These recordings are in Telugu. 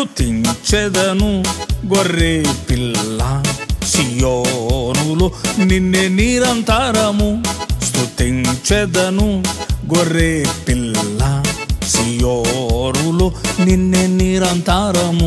స్తుతించెదను గొర్రె పిల్ల సియోనులో నిన్నే నిరంతరము స్తుతించెదను గొర్రె పిల్ల సియోనులో నిన్నే నిరంతరము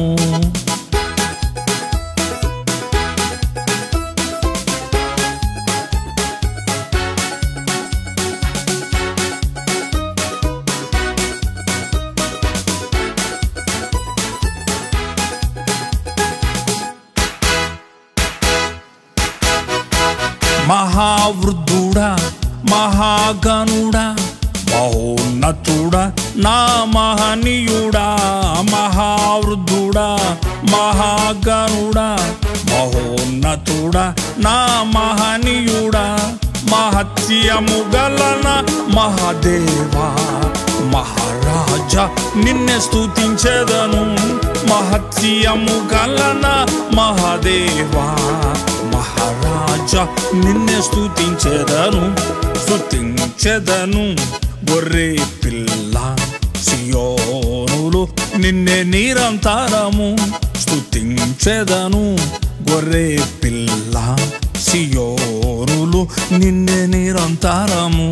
మహావృద్ధుడా మహాగనుడా మహోన్నతుడా నా మహనీయుడా మహావృద్ధుడా మహాగనుడా మహోన్నతుడా నా మహనీయుడా మహత్యము గలన మహాదేవా మహారాజా నిన్నే స్తుతించెదను మహత్యము గలన మహాదేవా మహారాజా నిన్నే స్తుతించెదను స్తుతించెదను గొర్రె పిల్ల సియోనులు నిన్నే నిరంతరము స్తుతించెదను గొర్రె పిల్ల సియోనులు నిన్నే నిరంతరము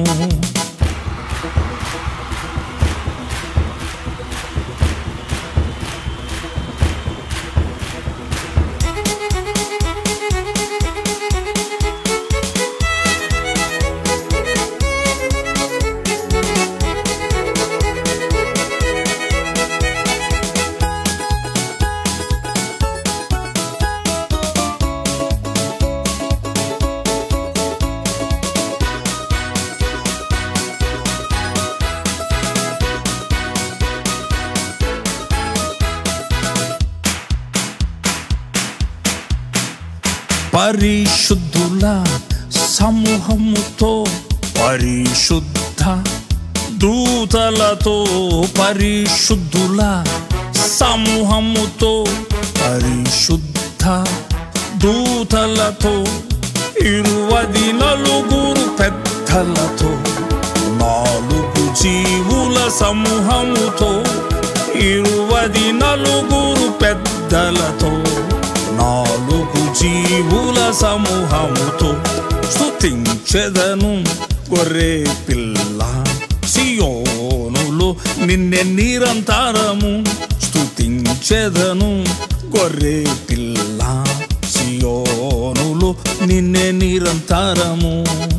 పరిశుద్ధుల సమూహముతో పరిశుద్ధ దూతలతో పరిశుద్ధుల సమూహముతో పరిశుద్ధ దూతలతో ఇరువది నలుగురు పెద్దలతో నాలుగు జీవుల సమూహముతో ఇరువది నలుగురు పెద్దలతో నాలుగు జీవుల సమూహముతో స్తుతించెదను గొర్రె పిల్ల సియోనులో నిన్నే నిరంతరము స్తుతించెదను గొర్రె పిల్ల సియోనులో నిన్నే నిరంతరము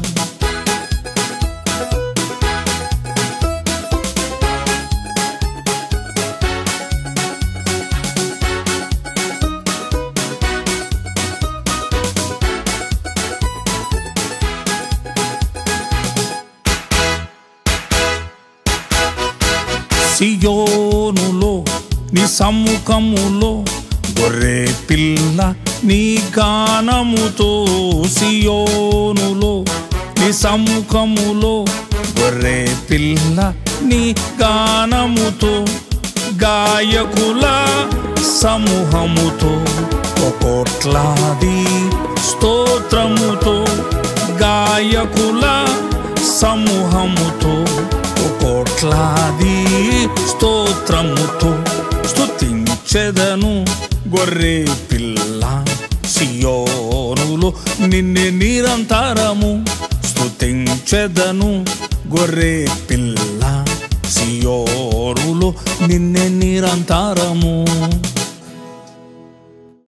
సియోనులో నీ సమ్ముఖములో గొర్రె పిల్ల నీ గానముతో సియోనులో నీ సమ్ముఖములో గొర్రె పిల్ల నీ గానముతో గాయకుల సమూహముతో ఒకోట్లాది స్తోత్రముతో గాయకుల సమూహముతో కోట్లాది స్తోత్రముతో స్తుతించెదను గొర్రె పిల్ల సియోనులో నిన్నే నిరంతరము స్తుతించెదను గొర్రె పిల్ల సియోనులో నిన్నే నిరంతరము